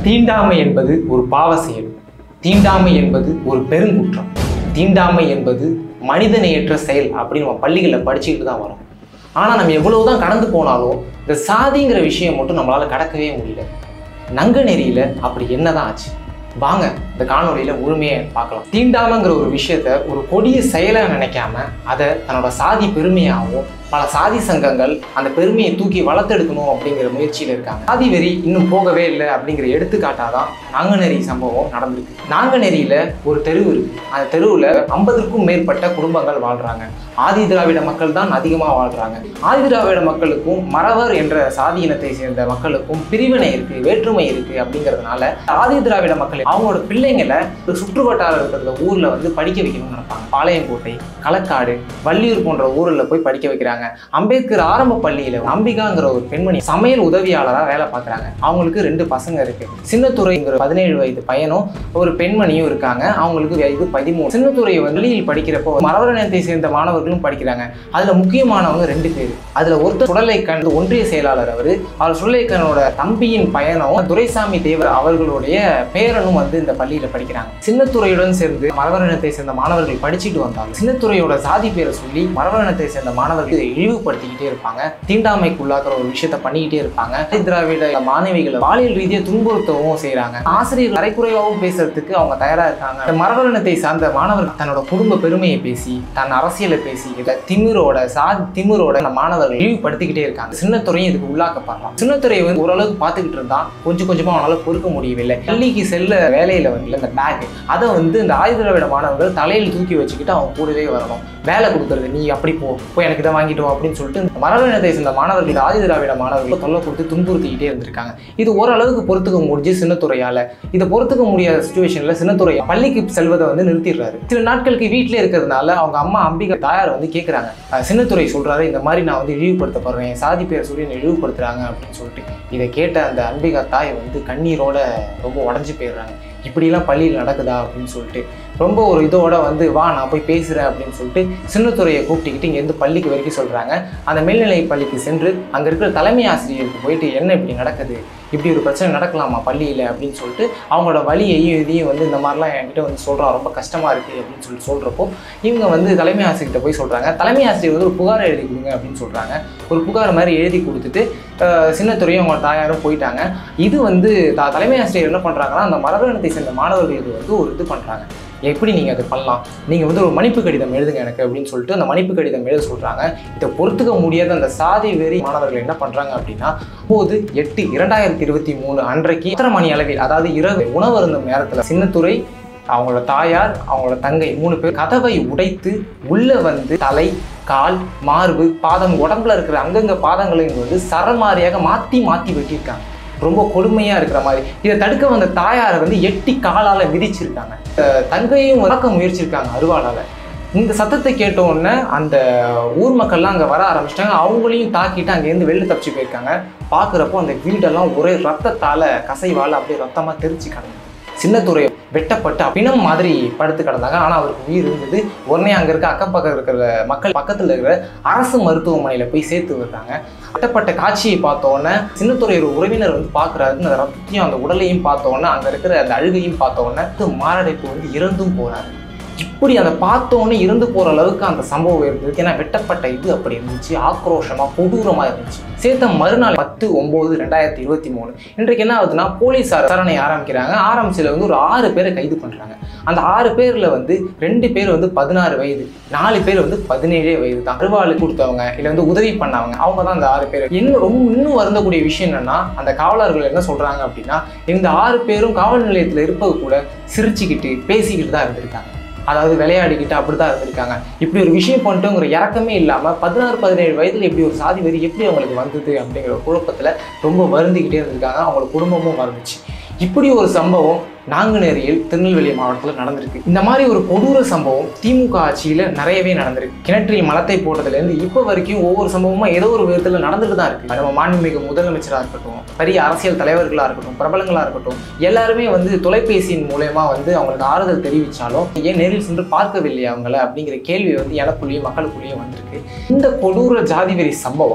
தீண்டாமை என்பது ஒரு பாவ செயல் தீண்டாமை என்பது ஒரு பெருங்குற்றம் தீண்டாமை என்பது மனிதநேயற்ற செயல் அப்படின்னு நம்ம பள்ளிகளில் படிச்சுக்கிட்டு தான் வரோம் ஆனால் நம்ம எவ்வளவுதான் கடந்து போனாலும் இந்த சாதிங்கிற விஷயம் மட்டும் நம்மளால் கடக்கவே முடியல நங்கநெறியில் அப்படி என்னதான் ஆச்சு வாங்க இந்த காணொளியில் முழுமையை பார்க்கலாம் தீண்டாமைங்கிற ஒரு விஷயத்த ஒரு கொடிய செயலை நினைக்காம அதை தன்னோட சாதி பெருமையாகவும் பல சாதி சங்கங்கள் அந்த பெருமையை தூக்கி வளர்த்தெடுக்கணும் அப்படிங்கிற முயற்சியில் இருக்காங்க சாதி வெறி இன்னும் போகவே இல்லை அப்படிங்கிற எடுத்துக்காட்டாக தான் நாங்குநெறி சம்பவம் நடந்திருக்கு நாங்குநெறியில் ஒரு தெருவு இருக்கு அந்த தெருவில் ஐம்பதுக்கும் மேற்பட்ட குடும்பங்கள் வாழ்றாங்க ஆதி திராவிட மக்கள் தான் அதிகமாக வாழ்றாங்க ஆதி திராவிட மக்களுக்கும் மறவர் என்ற சாதி இனத்தை சேர்ந்த மக்களுக்கும் பிரிவினை இருக்கு வேற்றுமை இருக்கு அப்படிங்கிறதுனால ஆதி திராவிட மக்கள் அவங்களோட பிள்ளைங்களை ஒரு சுற்று வட்டாரம் இருக்கிற ஊர்ல வந்து படிக்க வைக்கணும்னு நினைப்பாங்க பாளையங்கோட்டை களக்காடு வள்ளியூர் போன்ற ஊரில் போய் படிக்க வைக்கிறாங்க அம்பேத்கர் ஆரம்ப பள்ளியில அம்பிகாங்கிற ஒரு பெண்மணி சமையல் உதவியாளராக வேலை பார்க்குறாங்க அவங்களுக்கு ரெண்டு பசங்க இருக்கு சின்னத்துறைங்கிற பதினேழு வயது பையனும் ஒரு பெண்மணியும் இருக்காங்க அவங்களுக்கு வயது பதிமூணு சின்னத்துறை வெளியில் படிக்கிறப்போ மரவர் இனத்தை சேர்ந்த மாணவர்களும் படிக்கிறாங்க அதுல முக்கியமானவங்க ரெண்டு பேர் அதுல ஒருத்தர் சுடலைக்கண் ஒன்றிய செயலாளர் அவரு அவர் சுடலைக்கண்ணோட தம்பியின் பையனும் துரைசாமி தேவர் அவர்களுடைய பேரனும் வந்து இந்த பள்ளியில படிக்கிறாங்க சின்னத்துறையுடன் சேர்ந்து மரவர் இனத்தை சேர்ந்த மாணவர்கள் படிச்சுட்டு வந்தாங்க சின்னத்துறையோட சாதி பேரை சொல்லி மரவர் இனத்தை சேர்ந்த மாணவர்கள் இதை இழிவுபடுத்திக்கிட்டே இருப்பாங்க தீண்டாமைக்குள்ளாக்குற ஒரு விஷயத்த பண்ணிக்கிட்டே இருப்பாங்க ஆதி திராவிட மாணவிகளை பாலியல் ரீதியாக துன்புறுத்தவும் செய்றாங்க ஆசிரியர் அரைக்குறையாகவும் பேசுறதுக்கு அவங்க தயாரா இருக்காங்க இந்த மரவர் இனத்தை சார்ந்த மாணவர்கள் தன்னோட குடும்ப பெருமையை பேசி தன் அரசியலை பேசி இதை திமிரோட சாதி திமிரோட அந்த மாணவர்கள் இழிவுபடுத்திக்கிட்டே இருக்காங்க சின்னத்துறையும் இதுக்கு உள்ளாக்கப்படுறான் சின்னத்துறையை வந்து ஓரளவுக்கு பார்த்துக்கிட்டு இருந்தா கொஞ்சம் கொஞ்சமா அவனால பொறுக்க முடியவில்லை பள்ளிக்கு செல்ல வேலையில வந்து இந்த பேக் அதை வந்து இந்த ஆயுத திராவிட மாணவர்கள் தலையில் தூக்கி வச்சுக்கிட்டு அவங்க கூடவே வரணும் வேலை கொடுக்கறது நீ அப்படி போ போய் எனக்கு இதை வாங்கிட்டு வா அப்படின்னு சொல்லிட்டு இந்த மரபு இனத்தை சேர்ந்த மாணவர்கள் இந்த ஆதி திராவிட மாணவர்கள் தொல்லை கொடுத்து துன்புறுத்திக்கிட்டே இருந்திருக்காங்க இது ஓரளவுக்கு பொறுத்துக்க முடிஞ்சு சின்னத்துறையால இதை பொறுத்துக்க முடியாத சுச்சுவேஷன்ல சின்னத்துறை பள்ளிக்கு செல்வதை வந்து நிறுத்திடுறாரு சில நாட்களுக்கு வீட்டிலே இருக்கிறதுனால அவங்க அம்மா அம்பிகா தாயார் வந்து கேட்குறாங்க சின்னத்துறை சொல்றாரு இந்த மாதிரி நான் வந்து இழிவுபடுத்தப்படுறேன் என் சாதி பேரை சொல்லி என்னை இழிவுபடுத்துறாங்க அப்படின்னு சொல்லிட்டு இதை கேட்ட அந்த அம்பிகா தாய் வந்து கண்ணீரோட ரொம்ப உடஞ்சி போயிடுறாங்க இப்படிலாம் பள்ளியில் நடக்குதா அப்படின்னு சொல்லிட்டு ரொம்ப ஒரு இதோட வந்து வா நான் போய் பேசுகிறேன் அப்படின்னு சொல்லிட்டு சின்னத்துறையை கூப்பிட்டுக்கிட்டு இங்கேருந்து பள்ளிக்கு வரைக்கும் சொல்கிறாங்க அந்த மேல்நிலை பள்ளிக்கு சென்று அங்கே இருக்கிற தலைமை ஆசிரியருக்கு போயிட்டு என்ன இப்படி நடக்குது இப்படி ஒரு பிரச்சனை நடக்கலாமா பள்ளியில் அப்படின்னு சொல்லிட்டு அவங்களோட வழியையும் இதையும் வந்து இந்த மாதிரிலாம் என்கிட்ட வந்து சொல்கிறா ரொம்ப கஷ்டமாக இருக்குது அப்படின்னு சொல்லிட்டு சொல்கிறப்போ இவங்க வந்து தலைமை ஆசிரியர்கிட்ட போய் சொல்கிறாங்க தலைமை ஆசிரியர் வந்து ஒரு புகார் எழுதி கொடுங்க அப்படின்னு சொல்கிறாங்க ஒரு புகார் மாதிரி எழுதி கொடுத்துட்டு அஹ், சின்னத்துறையும் அவங்க தாயாரும் போயிட்டாங்க இது வந்து த- தலைமை ஆசிரியர் என்ன பண்ணுறாங்கன்னா அந்த மரபு இனத்தை சேர்ந்த மாணவர்களுக்கு வந்து ஒரு இது பண்ணுறாங்க எப்படி நீங்கள் அது பண்ணலாம் நீங்கள் வந்து ஒரு மன்னிப்பு கடிதம் எழுதுங்க எனக்கு அப்படின்னு சொல்லிட்டு அந்த மன்னிப்பு கடிதம் எழுத சொல்கிறாங்க இதை பொறுத்துக்க முடியாத அந்த சாதி வெறி மாணவர்கள் என்ன பண்ணுறாங்க அப்படின்னா ஒம்பது எட்டு இரண்டாயிரத்தி இருபத்தி மூணு அன்றைக்கு எத்தனை மணி அளவில் அதாவது இரவு உணவு அருந்தும் நேரத்தில் சின்னத்துறை அவங்களோட தாயார் அவங்களோட தங்கை மூணு பேர் கதவை உடைத்து உள்ளே வந்து தலை கால் மார்பு பாதம் உடம்புல இருக்கிற அங்கங்க பாதங்களையும் வந்து சரமாரியாக மாற்றி மாற்றி வெட்டியிருக்காங்க ரொம்ப கொடுமையாக இருக்கிற மாதிரி இதை தடுக்க வந்த தாயாரை வந்து எட்டி காலால் மிதிச்சிருக்காங்க அஹ் தங்கையும் வளர்க்க முயற்சிருக்காங்க அருவாளால் இந்த சத்தத்தை கேட்ட உடனே அந்த ஊர் மக்கள்லாம் அங்கே வர ஆரம்பிச்சிட்டாங்க அவங்களையும் தாக்கிட்டு அங்கேருந்து வெளில தப்பிச்சு போயிருக்காங்க பார்க்குறப்போ அந்த வீடெல்லாம் ஒரே ரத்தத்தால் கசைவால் அப்படியே ரத்தமாக தெரிச்சு கிடந்தது சின்னத்துறை வெட்டப்பட்டு பிணம் மாதிரி படுத்து கிடந்தாங்க ஆனால் அவருக்கு உயிர் இருந்தது உடனே அங்கே இருக்க அக்கப்பக்கம் இருக்கிற மக்கள் பக்கத்தில் இருக்கிற அரசு மருத்துவமனையில் போய் சேர்த்து விடுறாங்க வெட்டப்பட்ட காட்சியை பார்த்த உடனே சின்னத்துறை ஒரு உறவினர் வந்து பார்க்குறாரு அந்த ரத்தத்தையும் அந்த உடலையும் பார்த்த உடனே அங்கே இருக்கிற அந்த அழுகையும் பார்த்த உடனே இது மாரடைப்பு வந்து இறந்தும் போகிறாரு இப்படி அதை பார்த்த உடனே இறந்து போகிற அளவுக்கு அந்த சம்பவம் இருந்தது ஏன்னா வெட்டப்பட்ட இது அப்படி இருந்துச்சு ஆக்ரோஷமாக கொடூரமாக இருந்துச்சு சேர்த்த மறுநாள் பத்து ஒம்பது ரெண்டாயிரத்தி இருபத்தி மூணு இன்றைக்கு என்ன ஆகுதுன்னா போலீஸார் விசாரணை ஆரம்பிக்கிறாங்க ஆரம்பிச்சதுல வந்து ஒரு ஆறு பேரை கைது பண்ணுறாங்க அந்த ஆறு பேரில் வந்து ரெண்டு பேர் வந்து பதினாறு வயது நாலு பேர் வந்து பதினேழே வயது தான் அருவாள் கொடுத்தவங்க இல்லை வந்து உதவி பண்ணவங்க அவங்க தான் அந்த ஆறு பேர் இன்னும் ரொம்ப இன்னும் வருந்தக்கூடிய விஷயம் என்னன்னா அந்த காவலர்கள் என்ன சொல்றாங்க அப்படின்னா இந்த ஆறு பேரும் காவல் நிலையத்தில் இருப்பது கூட சிரிச்சுக்கிட்டு பேசிக்கிட்டு தான் இருந்திருக்காங்க அதாவது விளையாடிக்கிட்டு அப்படி தான் இருந்திருக்காங்க இப்படி ஒரு விஷயம் பண்ணிட்டோங்கிற இறக்கமே இல்லாமல் பதினாறு பதினேழு வயதில் இப்படி ஒரு சாதி வெறி எப்படி அவங்களுக்கு வந்தது அப்படிங்கிற ஒரு குழப்பத்தில் ரொம்ப வருந்திக்கிட்டே இருந்திருக்காங்க அவங்களோட குடும்பமும் மறந்துச்சு இப்படி ஒரு சம்பவம் நாங்குநேரியில் திருநெல்வேலி மாவட்டத்தில் நடந்திருக்கு இந்த மாதிரி ஒரு கொடூர சம்பவம் திமுக ஆட்சியில் நிறையவே நடந்திருக்கு கிணற்றில் மலத்தை போட்டதுலேருந்து இப்போ வரைக்கும் ஒவ்வொரு சம்பவமும் ஏதோ ஒரு விதத்தில் நடந்துட்டு தான் இருக்கு நம்ம மாண்புமிகு முதலமைச்சராக இருக்கட்டும் பெரிய அரசியல் தலைவர்களாக இருக்கட்டும் பிரபலங்களாக இருக்கட்டும் எல்லாருமே வந்து தொலைபேசியின் மூலயமா வந்து அவங்களுக்கு ஆறுதல் தெரிவித்தாலும் ஏன் நேரில் சென்று பார்க்கவில்லையா அவங்கள அப்படிங்கிற கேள்வி வந்து எனக்குள்ளேயும் மக்களுக்குள்ளேயும் வந்திருக்கு இந்த கொடூர ஜாதி வெறி சம்பவம்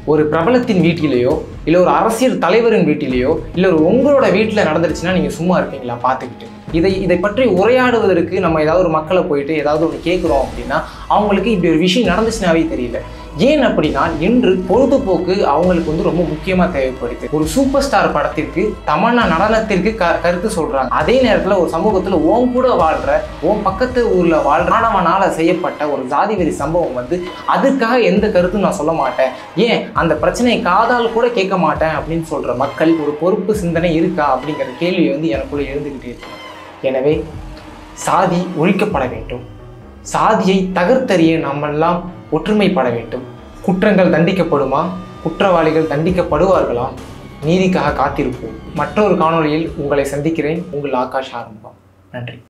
ஒரு பிரபலத்தின் வீட்டிலேயோ இல்லை ஒரு அரசியல் தலைவரின் வீட்டிலேயோ இல்லை ஒரு உங்களோட வீட்டில் நடந்துருச்சுன்னா நீங்கள் சும்மா இருப்பீங்களா பார்த்துக்கிட்டு இதை இதை பற்றி உரையாடுவதற்கு நம்ம ஏதாவது ஒரு மக்களை போயிட்டு ஏதாவது ஒன்று கேட்குறோம் அப்படின்னா அவங்களுக்கு இப்படி ஒரு விஷயம் நடந்துச்சுனாவே தெரியல ஏன் அப்படின்னா இன்று பொழுதுபோக்கு அவங்களுக்கு வந்து ரொம்ப முக்கியமாக தேவைப்படுது ஒரு சூப்பர் ஸ்டார் படத்திற்கு தமன்னா நடனத்திற்கு க கருத்து சொல்கிறாங்க அதே நேரத்தில் ஒரு சமூகத்தில் ஓன் கூட வாழ்கிற ஓன் பக்கத்து ஊரில் வாழ்ற மாணவனால செய்யப்பட்ட ஒரு ஜாதி வெறி சம்பவம் வந்து அதுக்காக எந்த கருத்தும் நான் சொல்ல மாட்டேன் ஏன் அந்த பிரச்சனையை காதால் கூட கேட்க மாட்டேன் அப்படின்னு சொல்கிற மக்கள் ஒரு பொறுப்பு சிந்தனை இருக்கா அப்படிங்கிற கேள்வி வந்து எனக்குள்ள எழுந்துக்கிட்டே இருக்கு எனவே சாதி ஒழிக்கப்பட வேண்டும் சாதியை தகர்த்தறிய நம்மெல்லாம் ஒற்றுமைப்பட வேண்டும் குற்றங்கள் தண்டிக்கப்படுமா குற்றவாளிகள் தண்டிக்கப்படுவார்களா நீதிக்காக காத்திருப்போம் மற்றொரு காணொளியில் உங்களை சந்திக்கிறேன் உங்கள் ஆகாஷ் ஆரம்பம் நன்றி